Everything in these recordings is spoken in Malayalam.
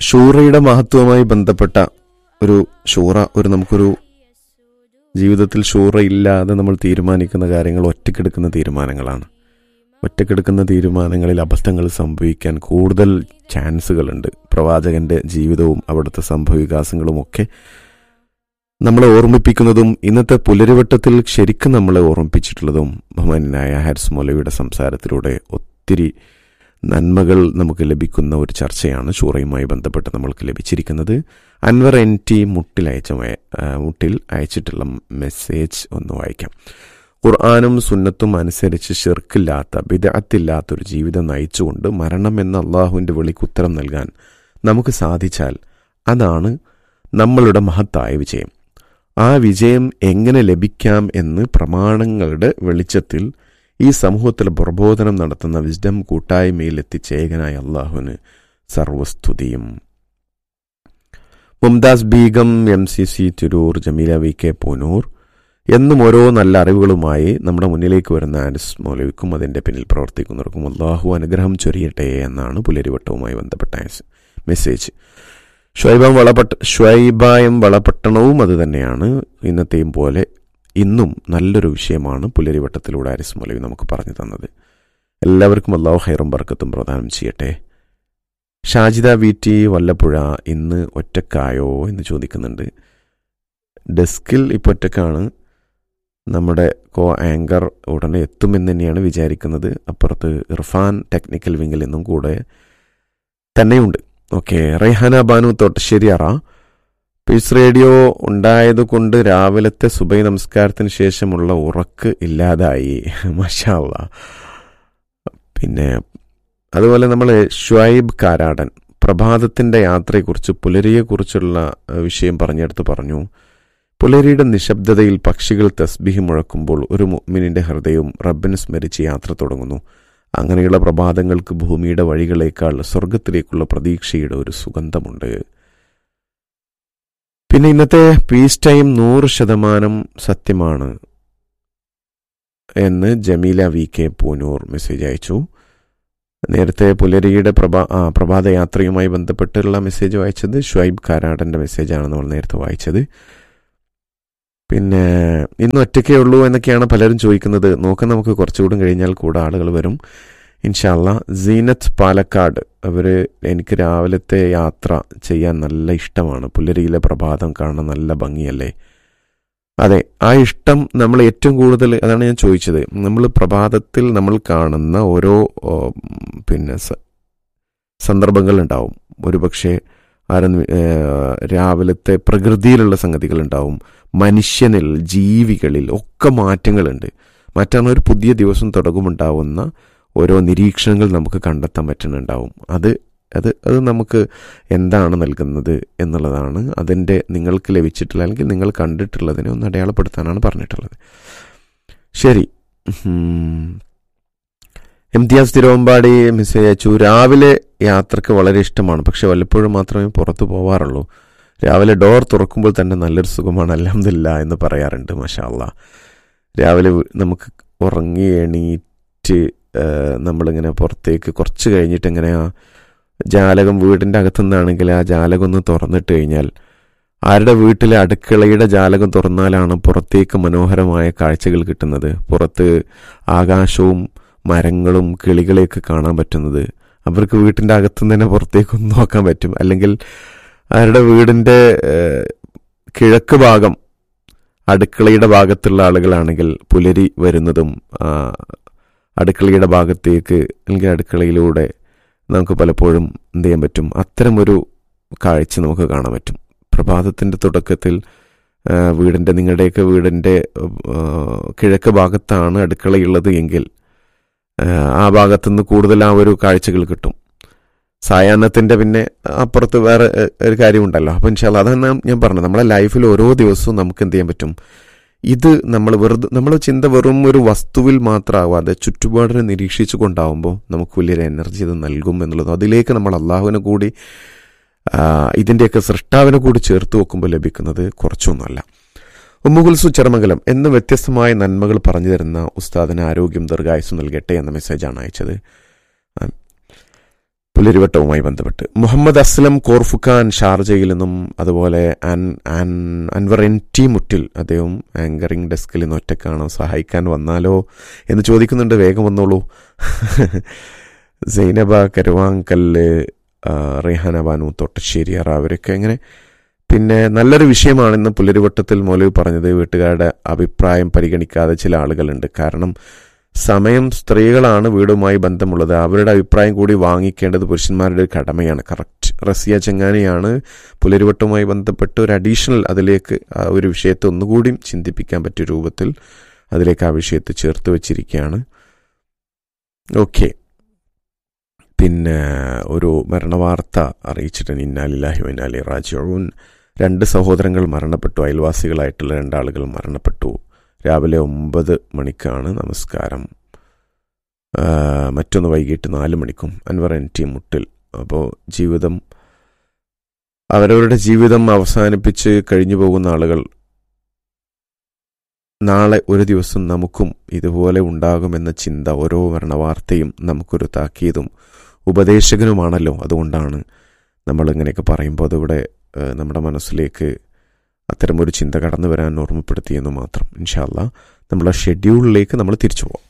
ഷൂറയുടെ മഹത്വവുമായി ബന്ധപ്പെട്ട ഒരു ഷൂറ ഒരു നമുക്കൊരു ജീവിതത്തിൽ ഷൂറ ഇല്ലാതെ നമ്മൾ തീരുമാനിക്കുന്ന കാര്യങ്ങൾ ഒറ്റക്കെടുക്കുന്ന തീരുമാനങ്ങളാണ് ഒറ്റക്കെടുക്കുന്ന തീരുമാനങ്ങളിൽ അബദ്ധങ്ങൾ സംഭവിക്കാൻ കൂടുതൽ ചാൻസുകളുണ്ട് പ്രവാചകന്റെ ജീവിതവും അവിടുത്തെ സംഭവവികാസങ്ങളും ഒക്കെ നമ്മളെ ഓർമ്മിപ്പിക്കുന്നതും ഇന്നത്തെ പുലരിവട്ടത്തിൽ ശരിക്കും നമ്മളെ ഓർമ്മിപ്പിച്ചിട്ടുള്ളതും ബഹുമാനായ ഹാരിസ് മൗലവിയുടെ സംസാരത്തിലൂടെ ഒത്തിരി നന്മകൾ നമുക്ക് ലഭിക്കുന്ന ഒരു ചർച്ചയാണ് ഷൂറയുമായി ബന്ധപ്പെട്ട് നമ്മൾക്ക് ലഭിച്ചിരിക്കുന്നത് അൻവർ എൻ ടി മുട്ടിൽ അയച്ച മെ- ആ, മുട്ടിൽ അയച്ചിട്ടുള്ള മെസ്സേജ് ഒന്ന് വായിക്കാം ഖുർആാനും സുന്നത്തും അനുസരിച്ച് ഷിർക്കില്ലാത്ത ബിദഅത്തില്ലാത്ത ഒരു ജീവിതം നയിച്ചുകൊണ്ട് മരണം എന്ന അള്ളാഹുവിൻ്റെ വിളിക്ക് ഉത്തരം നൽകാൻ നമുക്ക് സാധിച്ചാൽ അതാണ് നമ്മളുടെ മഹത്തായ വിജയം ആ വിജയം എങ്ങനെ ലഭിക്കാം എന്ന് പ്രമാണങ്ങളുടെ വെളിച്ചത്തിൽ ഈ സമൂഹത്തിൽ പ്രബോധനം നടത്തുന്ന വിസ്ഡം കൂട്ടായ്മയിൽ എത്തിച്ചേകനായ അള്ളാഹുവിന് സർവസ്തുതിയും Mumtaz Begum M C C Tirur Jameela V K Poonoor എന്നും ഓരോ നല്ല അറിവുകളുമായി നമ്മുടെ മുന്നിലേക്ക് വരുന്ന ആനിസ് മൗലവിക്കും അതിൻ്റെ പിന്നിൽ പ്രവർത്തിക്കുന്നവർക്കും അള്ളാഹു അനുഗ്രഹം ചൊരിയട്ടെ എന്നാണ് പുലരിവട്ടവുമായി ബന്ധപ്പെട്ട ആൻസ്- മെസ്സേജ് ഷ്വൈബം വളപട്ട ഷ്വൈബായം വളപട്ടണവും അത് തന്നെയാണ് ഇന്നത്തെയും പോലെ ഇന്നും നല്ലൊരു വിഷയമാണ് പുലരിവട്ടത്തിലൂടെ ആരിസ് മൗലവി നമുക്ക് പറഞ്ഞു തന്നത് എല്ലാവർക്കും അള്ളാഹു ഹൈറും ബർക്കത്തും പ്രദാനം ചെയ്യട്ടെ ഷാജിദ വി ടി വല്ലപ്പുഴ ഇന്ന് ഒറ്റക്കായോ എന്ന് ചോദിക്കുന്നുണ്ട് ഡെസ്കിൽ ഇപ്പോൾ ഒറ്റക്കാണ് നമ്മുടെ കോ ആങ്കർ ഉടനെ എത്തുമെന്ന് തന്നെയാണ് വിചാരിക്കുന്നത് അപ്പുറത്ത് ഇർഫാൻ ടെക്നിക്കൽ വിങ്ങിൽ നിന്നും കൂടെ തന്നെയുണ്ട് ഓക്കെ റൈഹാന ബാനു തോട്ടശ്ശേരി അറ പീസ് റേഡിയോ ഉണ്ടായത് കൊണ്ട് രാവിലത്തെ സുബൈ നമസ്കാരത്തിന് ശേഷമുള്ള ഉറക്ക് ഇല്ലാതായി മഷാല്ല പിന്നെ അതുപോലെ നമ്മൾ ഷ്വൈബ് കാരാടൻ പ്രഭാതത്തിൻ്റെ യാത്രയെക്കുറിച്ച് പുലരിയെക്കുറിച്ചുള്ള ഏഹ്, വിഷയം പറഞ്ഞെടുത്ത് പറഞ്ഞു പുലരിയുടെ നിശബ്ദതയിൽ പക്ഷികൾ തസ്ബിഹി മുഴക്കുമ്പോൾ ഒരു മുഅ്മിനിന്റെ ഹൃദയവും റബ്ബിനെ സ്മരിച്ച് യാത്ര തുടങ്ങുന്നു അങ്ങനെയുള്ള പ്രഭാതങ്ങൾക്ക് ഭൂമിയുടെ വഴികളേക്കാൾ സ്വർഗത്തിലേക്കുള്ള പ്രതീക്ഷയുടെ ഒരു സുഗന്ധമുണ്ട് പിന്നെ ഇന്നത്തെ പീസ് ടൈം നൂറ് ശതമാനം സത്യമാണ് എന്ന് Jameela V K Poonoor message അയച്ചു നേരത്തെ പുലരിയുടെ പ്രഭാ ആ, പ്രഭാതയാത്രയുമായി ബന്ധപ്പെട്ടുള്ള മെസ്സേജ് വായിച്ചത് ഷുഐബ് കാരാടന്റെ മെസ്സേജാണ് നമ്മൾ നേരത്തെ വായിച്ചത് പിന്നെ ഇന്ന് ഒറ്റയ്ക്കേ ഉള്ളൂ എന്നൊക്കെയാണ് പലരും ചോദിക്കുന്നത് നോക്കാം നമുക്ക് കുറച്ചുകൂടി കഴിഞ്ഞാൽ കൂടെ ആളുകൾ വരും ഇൻഷാല്ല സീനത്ത് പാലക്കാട് അവർ എനിക്ക് രാവിലത്തെ യാത്ര ചെയ്യാൻ നല്ല ഇഷ്ടമാണ് പുലരിയിലെ പ്രഭാതം കാണാൻ നല്ല ഭംഗിയല്ലേ അതെ ആ ഇഷ്ടം നമ്മൾ ഏറ്റവും കൂടുതൽ അതാണ് ഞാൻ ചോദിച്ചത് നമ്മൾ പ്രഭാതത്തിൽ നമ്മൾ കാണുന്ന ഓരോ ഓ, ഉം, പിന്നെ സ- സന്ദർഭങ്ങളുണ്ടാവും ഒരുപക്ഷെ ആരെന്ന് ഏഹ്, രാവിലത്തെ പ്രകൃതിയിലുള്ള സംഗതികളുണ്ടാവും മനുഷ്യനിൽ ജീവികളിൽ ഒക്കെ മാറ്റങ്ങളുണ്ട് മറ്റാണ് ഒരു പുതിയ ദിവസം തുടങ്ങുമുണ്ടാവുന്ന ഓരോ നിരീക്ഷണങ്ങൾ നമുക്ക് കണ്ടെത്താൻ പറ്റുന്നുണ്ടാവും അത് അത് അത് നമുക്ക് എന്താണ് നൽകുന്നത് എന്നുള്ളതാണ് അതിൻ്റെ നിങ്ങൾക്ക് ലഭിച്ചിട്ടുള്ള അല്ലെങ്കിൽ നിങ്ങൾ കണ്ടിട്ടുള്ളതിനെ ഒന്ന് അടയാളപ്പെടുത്താനാണ് പറഞ്ഞിട്ടുള്ളത് ശരി ഉം. ഇംതിയാസ് തിരുവമ്പാടി മെസ്സേജ് അയച്ചു രാവിലെ യാത്രക്ക് വളരെ ഇഷ്ടമാണ് പക്ഷെ വല്ലപ്പോഴും മാത്രമേ പുറത്തു പോവാറുള്ളൂ രാവിലെ ഡോർ തുറക്കുമ്പോൾ തന്നെ നല്ലൊരു സുഖമാണ് അലഹമില്ല എന്ന് പറയാറുണ്ട് മഷാല്ല രാവിലെ വി- നമുക്ക് ഉറങ്ങി എണീറ്റ് ആ, നമ്മളിങ്ങനെ പുറത്തേക്ക് കുറച്ച് കഴിഞ്ഞിട്ട് ഇങ്ങനെ ആ ജാലകം വീടിൻ്റെ അകത്തുനിന്നാണെങ്കിൽ ആ ജാലകം ഒന്ന് തുറന്നിട്ട് കഴിഞ്ഞാൽ ആരുടെ വീട്ടിലെ അടുക്കളയുടെ ജാലകം തുറന്നാലാണ് പുറത്തേക്ക് മനോഹരമായ കാഴ്ചകൾ കിട്ടുന്നത് പുറത്ത് ആകാശവും മരങ്ങളും കിളികളെയൊക്കെ കാണാൻ പറ്റുന്നത് അവർക്ക് വീട്ടിൻ്റെ അകത്തുനിന്ന് തന്നെ പുറത്തേക്കൊന്ന് നോക്കാൻ പറ്റും അല്ലെങ്കിൽ അവരുടെ വീടിൻ്റെ ഏഹ്, കിഴക്ക് ഭാഗം അടുക്കളയുടെ ഭാഗത്തുള്ള ആളുകളാണെങ്കിൽ പുലരി വരുന്നതും ആ, അടുക്കളയുടെ ഭാഗത്തേക്ക് അല്ലെങ്കിൽ അടുക്കളയിലൂടെ നമുക്ക് പലപ്പോഴും എന്ത് ചെയ്യാൻ പറ്റും അത്തരമൊരു കാഴ്ച നമുക്ക് കാണാൻ പറ്റും പ്രഭാതത്തിൻ്റെ തുടക്കത്തിൽ ആ, വീടിൻ്റെ നിങ്ങളുടെയൊക്കെ വീടിൻ്റെ ആ, കിഴക്ക് ഭാഗത്താണ് അടുക്കളയുള്ളത് എങ്കിൽ ആ, ആ ഭാഗത്തുനിന്ന് കൂടുതൽ ആ ഒരു കാഴ്ചകൾ കിട്ടും സായാഹ്നത്തിൻ്റെ പിന്നെ അപ്പുറത്ത് വേറെ ഏ, ഒരു കാര്യമുണ്ടല്ലോ അപ്പം ഇൻഷാല്ല അതാണ് ഞാൻ പറഞ്ഞത് നമ്മളെ ലൈഫിൽ ഓരോ ദിവസവും നമുക്ക് എന്ത് ചെയ്യാൻ പറ്റും ഇത് നമ്മൾ വെറുതെ നമ്മളെ ചിന്ത വെറും ഒരു വസ്തുവിൽ മാത്രമാവാതെ ചുറ്റുപാടിനെ നിരീക്ഷിച്ചു കൊണ്ടാവുമ്പോൾ നമുക്ക് വലിയൊരു എനർജി ഇത് നൽകും എന്നുള്ളത് അതിലേക്ക് നമ്മൾ അള്ളാഹുവിനെ കൂടി ആ, ഇതിൻ്റെയൊക്കെ സൃഷ്ടാവിനെ കൂടി ചേർത്ത് വെക്കുമ്പോൾ ലഭിക്കുന്നത് കുറച്ചൊന്നുമല്ല ഉമ്മുകുൽസു ചെറുമംഗലം എന്ന് വ്യത്യസ്തമായ നന്മകൾ പറഞ്ഞു തരുന്ന ഉസ്താദിന് ആരോഗ്യം ദീർഘായുസ് നൽകട്ടെ എന്ന മെസ്സേജാണ് അയച്ചത് ആ, പുലരിവട്ടവുമായി ബന്ധപ്പെട്ട് മുഹമ്മദ് അസ്ലം കോർഫുഖാൻ ഷാർജയിൽ നിന്നും അതുപോലെ അൻ അൻ അൻവർ എൻ ടി മുട്ടിൽ അദ്ദേഹം ആങ്കറിംഗ് ഡെസ്കിൽ നിന്ന് ഒറ്റക്കാണോ സഹായിക്കാൻ വന്നാലോ എന്ന് ചോദിക്കുന്നുണ്ട് വേഗം വന്നോളൂ സൈനബ കരുവാങ്കല്ല് ആ, റിഹാന ബാനു തൊട്ടശ്ശേരി അറ അവരൊക്കെ ഇങ്ങനെ പിന്നെ നല്ലൊരു വിഷയമാണെന്ന് പുലരിവട്ടത്തിൽ മൗലവി പറഞ്ഞത് വീട്ടുകാരുടെ അഭിപ്രായം പരിഗണിക്കാതെ ചില ആളുകളുണ്ട് കാരണം സമയം സ്ത്രീകളാണ് വീടുമായി ബന്ധമുള്ളത് അവരുടെ അഭിപ്രായം കൂടി വാങ്ങിക്കേണ്ടത് പുരുഷന്മാരുടെ ഒരു കടമയാണ് കറക്റ്റ് റസിയ ചെങ്ങാനിയാണ് പുലരിവട്ടവുമായി ബന്ധപ്പെട്ട് ഒരു അഡീഷണൽ അതിലേക്ക് ആ ഒരു വിഷയത്തെ ഒന്നുകൂടിയും ചിന്തിപ്പിക്കാൻ പറ്റിയ രൂപത്തിൽ അതിലേക്ക് ആ വിഷയത്തെ ചേർത്ത് വെച്ചിരിക്കുകയാണ് ഓക്കെ പിന്നെ ഒരു മരണവാർത്ത അറിയിച്ചിട്ടുണ്ട് ഇന്നാലില്ലാഹി വൈനാലി റാജിഊൻ രണ്ട് സഹോദരങ്ങൾ മരണപ്പെട്ടു അയൽവാസികളായിട്ടുള്ള രണ്ടാളുകൾ മരണപ്പെട്ടു രാവിലെ ഒമ്പത് മണിക്കാണ് നമസ്കാരം ആ, മറ്റൊന്ന് വൈകിട്ട് നാല് മണിക്കും അൻവർ എൻ ടി മുട്ടിൽ അപ്പോൾ ജീവിതം അവരവരുടെ ജീവിതം അവസാനിപ്പിച്ച് കഴിഞ്ഞു പോകുന്ന ആളുകൾ നാളെ ഒരു ദിവസം നമുക്കും ഇതുപോലെ ഉണ്ടാകുമെന്ന ചിന്ത ഓരോ മരണവാർത്തയും നമുക്കൊരു താക്കീതും ഉപദേശകനുമാണല്ലോ അതുകൊണ്ടാണ് നമ്മൾ ഇങ്ങനെയൊക്കെ പറയുമ്പോൾ അതിവിടെ ഏഹ്, നമ്മുടെ മനസ്സിലേക്ക് അത്തരമൊരു ചിന്ത കടന്നു വരാൻ ഓർമ്മപ്പെടുത്തിയെന്ന് മാത്രം ഇൻഷാല്ല നമ്മളെ ഷെഡ്യൂളിലേക്ക് നമ്മൾ തിരിച്ചു പോവാം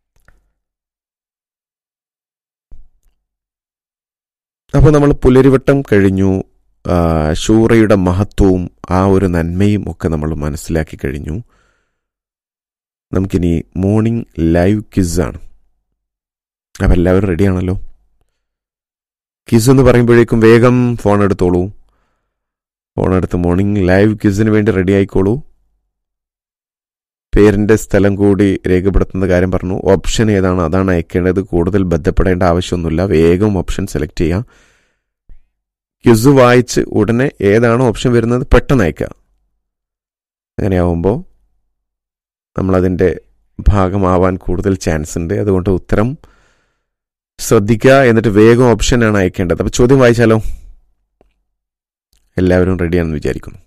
അപ്പോൾ നമ്മൾ പുലരിവട്ടം കഴിഞ്ഞു ആ, ശൂറയുടെ മഹത്വവും ആ ഒരു നന്മയും ഒക്കെ നമ്മൾ മനസ്സിലാക്കി കഴിഞ്ഞു നമുക്കിനി മോർണിംഗ് ലൈവ് ക്വിസാണ് അപ്പം എല്ലാവരും റെഡിയാണല്ലോ ക്വിസ് എന്ന് പറയുമ്പോഴേക്കും വേഗം ഫോൺ എടുത്തോളൂ ഫോൺ എടുത്ത് മോർണിംഗ് ലൈവ് ക്വിസിന് വേണ്ടി റെഡി ആയിക്കോളൂ പേരിന്റെ സ്ഥലം കൂടി രേഖപ്പെടുത്തുന്ന കാര്യം പറഞ്ഞു ഓപ്ഷൻ ഏതാണ് അതാണ് അയക്കേണ്ടത് കൂടുതൽ ബന്ധപ്പെടേണ്ട ആവശ്യമൊന്നുമില്ല വേഗം ഓപ്ഷൻ സെലക്ട് ചെയ്യുക ക്വിസ് വായിച്ച് ഉടനെ ഏതാണ് ഓപ്ഷൻ വരുന്നത് പെട്ടെന്ന് അയക്കുക അങ്ങനെയാവുമ്പോൾ നമ്മളതിൻ്റെ ഭാഗമാവാൻ കൂടുതൽ ചാൻസ് ഉണ്ട് അതുകൊണ്ട് ഉത്തരം ശ്രദ്ധിക്കുക എന്നിട്ട് വേഗം ഓപ്ഷനാണ് അയക്കേണ്ടത് അപ്പോൾ ചോദ്യം വായിച്ചാലോ എല്ലാവരും റെഡിയാണെന്ന് വിചാരിക്കുന്നു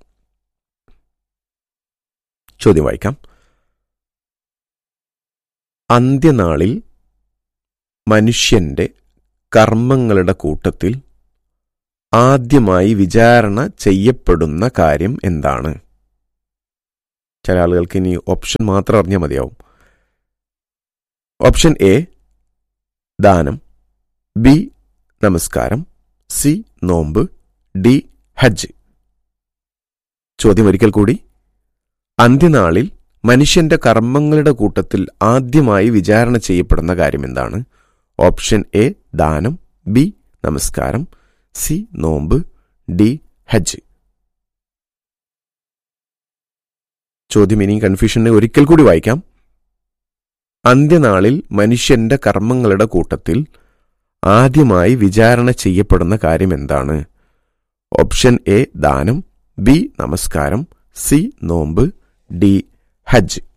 ചോദ്യം വായിക്കാം അന്ത്യനാളിൽ മനുഷ്യന്റെ കർമ്മങ്ങളുടെ കൂട്ടത്തിൽ ആദ്യമായി വിചാരണ ചെയ്യപ്പെടുന്ന കാര്യം എന്താണ് ചില ആളുകൾക്ക് ഇനി ഓപ്ഷൻ മാത്രം അറിഞ്ഞാൽ മതിയാവും ഓപ്ഷൻ എ ദാനം ബി നമസ്കാരം സി നോമ്പ് ഡി ഹജ്ജ് ചോദ്യം ഒരിക്കൽ കൂടി അന്ത്യനാളിൽ മനുഷ്യന്റെ കർമ്മങ്ങളുടെ കൂട്ടത്തിൽ ആദ്യമായി വിചാരണ ചെയ്യപ്പെടുന്ന കാര്യം എന്താണ് ഓപ്ഷൻ എ ദാനം ബി നമസ്കാരം സി നോമ്പ് ഡി ഹജ്ജ് ചോദ്യം ഇനിയും കൺഫ്യൂഷനെ ഒരിക്കൽ കൂടി വായിക്കാം അന്ത്യനാളിൽ മനുഷ്യന്റെ കർമ്മങ്ങളുടെ കൂട്ടത്തിൽ ആദ്യമായി വിചാരണ ചെയ്യപ്പെടുന്ന കാര്യം എന്താണ് ഓപ്ഷൻ എ ദാനം ബി നമസ്കാരം സി നോമ്പ് ഡി ഹജ്ജ്